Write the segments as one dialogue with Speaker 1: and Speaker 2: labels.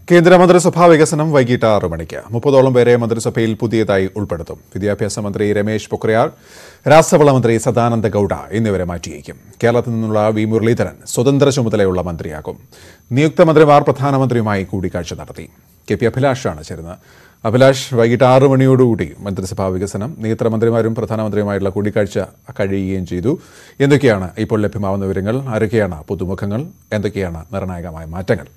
Speaker 1: കേന്ദ്രമന്ത്രിസഭാ വികസനം വൈകിട്ട് ആറ് മണിക്ക് മുപ്പതോളം പേരെ മന്ത്രിസഭയിൽ പുതിയതായി ഉൾപ്പെടുത്തും വിദ്യാഭ്യാസ മന്ത്രി രമേശ് പൊഖ്രിയാൽ രാസവള മന്ത്രി സദാനന്ദ ഗൌഡ എന്നിവരെ മാറ്റിയേക്കും കേരളത്തിൽ നിന്നുള്ള വി മുരളീധരൻ സ്വതന്ത്ര ചുമതലയുള്ള മന്ത്രിയാകും നിയുക്ത മന്ത്രിമാർ പ്രധാനമന്ത്രിയുമായി കൂടിക്കാഴ്ച നടത്തി കെ പി അഭിലാഷാണ് ചേരുന്നത് അഭിലാഷ് വൈകിട്ട് ആറ് മണിയോടുകൂടി മന്ത്രിസഭാ വികസനം നിയുക്ത മന്ത്രിമാരും പ്രധാനമന്ത്രിയുമായിട്ടുള്ള കൂടിക്കാഴ്ച കഴിയുകയും ചെയ്തു എന്തൊക്കെയാണ് ഇപ്പോൾ ലഭ്യമാവുന്ന വിവരങ്ങൾ ആരൊക്കെയാണ് പുതുമുഖങ്ങൾ എന്തൊക്കെയാണ് നിർണായകമായ മാറ്റങ്ങൾ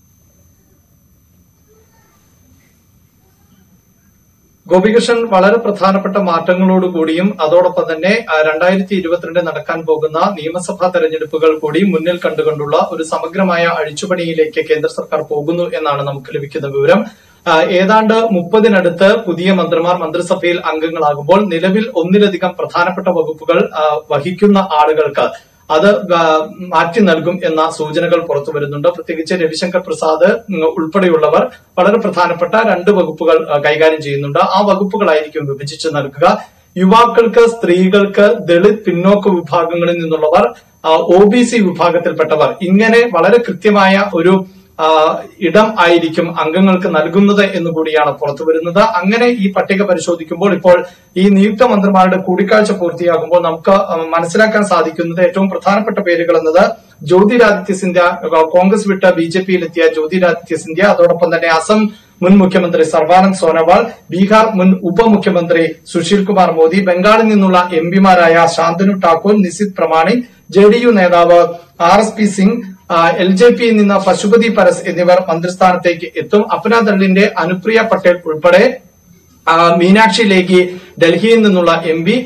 Speaker 2: ഗോപികൃഷ്ണൻ വളരെ പ്രധാനപ്പെട്ട മാറ്റങ്ങളോടുകൂടിയും അതോടൊപ്പം തന്നെ രണ്ടായിരത്തി ഇരുപത്തിരണ്ട് നടക്കാൻ പോകുന്ന നിയമസഭാ തെരഞ്ഞെടുപ്പുകൾ കൂടി മുന്നിൽ കണ്ടുകൊണ്ടുള്ള ഒരു സമഗ്രമായ അഴിച്ചുപണിയിലേക്ക് കേന്ദ്ര സർക്കാർ പോകുന്നു എന്നാണ് നമുക്ക് ലഭിക്കുന്ന വിവരം ആ, ഏതാണ്ട് മുപ്പതിനടുത്ത് പുതിയ മന്ത്രിമാർ മന്ത്രിസഭയിൽ അംഗങ്ങളാകുമ്പോൾ നിലവിൽ ഒന്നിലധികം പ്രധാനപ്പെട്ട വകുപ്പുകൾ ആ, വഹിക്കുന്ന ആളുകൾക്ക് അത് ആ, മാറ്റി നൽകും എന്ന സൂചനകൾ പുറത്തു വരുന്നുണ്ട് പ്രത്യേകിച്ച് രവിശങ്കർ പ്രസാദ് ഉം, ഉൾപ്പെടെയുള്ളവർ വളരെ പ്രധാനപ്പെട്ട രണ്ട് വകുപ്പുകൾ ആ, കൈകാര്യം ചെയ്യുന്നുണ്ട് ആ വകുപ്പുകളായിരിക്കും വിഭജിച്ച് നൽകുക യുവാക്കൾക്ക് സ്ത്രീകൾക്ക് ദളിത് പിന്നോക്ക വിഭാഗങ്ങളിൽ നിന്നുള്ളവർ ഒ ബി സി വിഭാഗത്തിൽപ്പെട്ടവർ ഇങ്ങനെ വളരെ കൃത്യമായ ഒരു ആ, ഇടം ആയിരിക്കും അംഗങ്ങൾക്ക് നൽകുന്നത് എന്ന് കൂടിയാണ് പുറത്തു വരുന്നത് അങ്ങനെ ഈ പട്ടിക പരിശോധിക്കുമ്പോൾ ഇപ്പോൾ ഈ നിയുക്ത മന്ത്രിമാരുടെ കൂടിക്കാഴ്ച പൂർത്തിയാകുമ്പോൾ നമുക്ക് ആ, മനസ്സിലാക്കാൻ സാധിക്കുന്നത് ഏറ്റവും പ്രധാനപ്പെട്ട പേരുകൾ എന്നത് ജ്യോതിരാദിത്യ സിന്ധ്യ ആ, കോൺഗ്രസ് വിട്ട് ബി ജെ പിയിലെത്തിയ ജ്യോതിരാദിത്യ സിന്ധ്യ അതോടൊപ്പം തന്നെ അസം മുൻ മുഖ്യമന്ത്രി സർബാനന്ദ് സോനോവാൾ ബീഹാർ മുൻ ഉപമുഖ്യമന്ത്രി സുശീൽ കുമാർ മോദി ബംഗാളിൽ നിന്നുള്ള എം പിമാരായ Shantanu Thakur Nisith Pramanik J D U നേതാവ് R S P Singh L J പിയിൽ നിന്ന് പശുപതി പരസ് എന്നിവർ മന്ത്രിസ്ഥാനത്തേക്ക് എത്തും അപ്നാദളിന്റെ അനുപ്രിയ പട്ടേൽ ഉൾപ്പെടെ ആ, മീനാക്ഷി ലേഖി ഡൽഹിയിൽ നിന്നുള്ള എം പി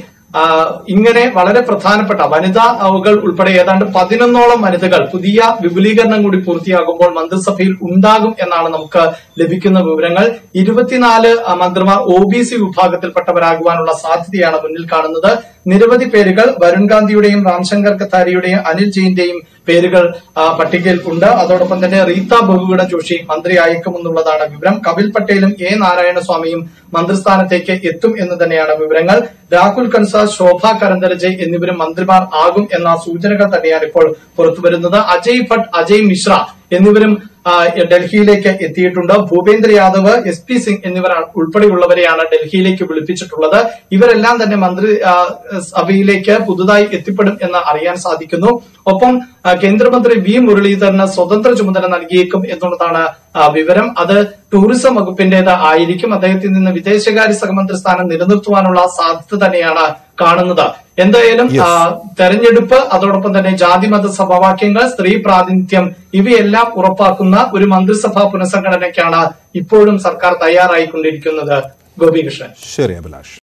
Speaker 2: ഇങ്ങനെ വളരെ പ്രധാനപ്പെട്ട വനിതാകൾ ഉൾപ്പെടെ ഏതാണ്ട് പതിനൊന്നോളം വനിതകൾ പുതിയ വിപുലീകരണം കൂടി പൂർത്തിയാകുമ്പോൾ മന്ത്രിസഭയിൽ ഉണ്ടാകും എന്നാണ് നമുക്ക് ലഭിക്കുന്ന വിവരങ്ങൾ ഇരുപത്തിനാല് ആ, മന്ത്രിമാർ ഒ ബി സി വിഭാഗത്തിൽപ്പെട്ടവരാകുവാനുള്ള സാധ്യതയാണ് മുന്നിൽ കാണുന്നത് നിരവധി പേരുകൾ വരുൺ ഗാന്ധിയുടെയും രാംശങ്കർ കത്താരിയുടെയും അനിൽ ജെയിന്റെയും പേരുകൾ ആ, പട്ടികയിൽ ഉണ്ട് അതോടൊപ്പം തന്നെ റീത്ത ബഹുഗുണ ജോഷി മന്ത്രിയായേക്കുമെന്നുള്ളതാണ് വിവരം കപിൽ പട്ടേലും എ നാരായണസ്വാമിയും മന്ത്രിസ്ഥാനത്തേക്ക് എത്തും എന്ന് തന്നെയാണ് വിവരങ്ങൾ രാഹുൽ കൻസാസ് ശോഭ കരന്തലജെ എന്നിവരും മന്ത്രിമാർ ആകും എന്ന സൂചനകൾ തന്നെയാണ് ഇപ്പോൾ പുറത്തുവരുന്നത് അജയ് ഭട്ട് അജയ് മിശ്ര എന്നിവരും ആ, ഡൽഹിയിലേക്ക് എത്തിയിട്ടുണ്ട് ഭൂപേന്ദ്ര യാദവ് എസ് പി സിംഗ് എന്നിവർ ഉൾപ്പെടെയുള്ളവരെയാണ് ഡൽഹിയിലേക്ക് വിളിപ്പിച്ചിട്ടുള്ളത് ഇവരെല്ലാം തന്നെ മന്ത്രി ആ, സഭയിലേക്ക് പുതുതായി എത്തിപ്പെടും എന്ന് അറിയാൻ സാധിക്കുന്നു ഒപ്പം ആ, കേന്ദ്രമന്ത്രി വി മുരളീധരന് സ്വതന്ത്ര ചുമതല നൽകിയേക്കും എന്നുള്ളതാണ് ആ, വിവരം അത് ടൂറിസം വകുപ്പിന്റേത് ആയിരിക്കും അദ്ദേഹത്തിൽ നിന്ന് വിദേശകാര്യ സഹമന്ത്രി സ്ഥാനം നിലനിർത്തുവാനുള്ള സാധ്യത തന്നെയാണ് കാണുന്നത് എന്തായാലും
Speaker 1: Yes.
Speaker 2: ആ, തെരഞ്ഞെടുപ്പ് അതോടൊപ്പം തന്നെ ജാതി മത സമവാക്യങ്ങൾ സ്ത്രീ പ്രാതിനിധ്യം ഇവയെല്ലാം ഉറപ്പാക്കുന്ന ഒരു മന്ത്രിസഭാ പുനഃസംഘടനയ്ക്കാണ് ഇപ്പോഴും സർക്കാർ തയ്യാറായിക്കൊണ്ടിരിക്കുന്നത് ഗോപികൃഷ്ണൻ
Speaker 1: ശരി അഭിലാഷ്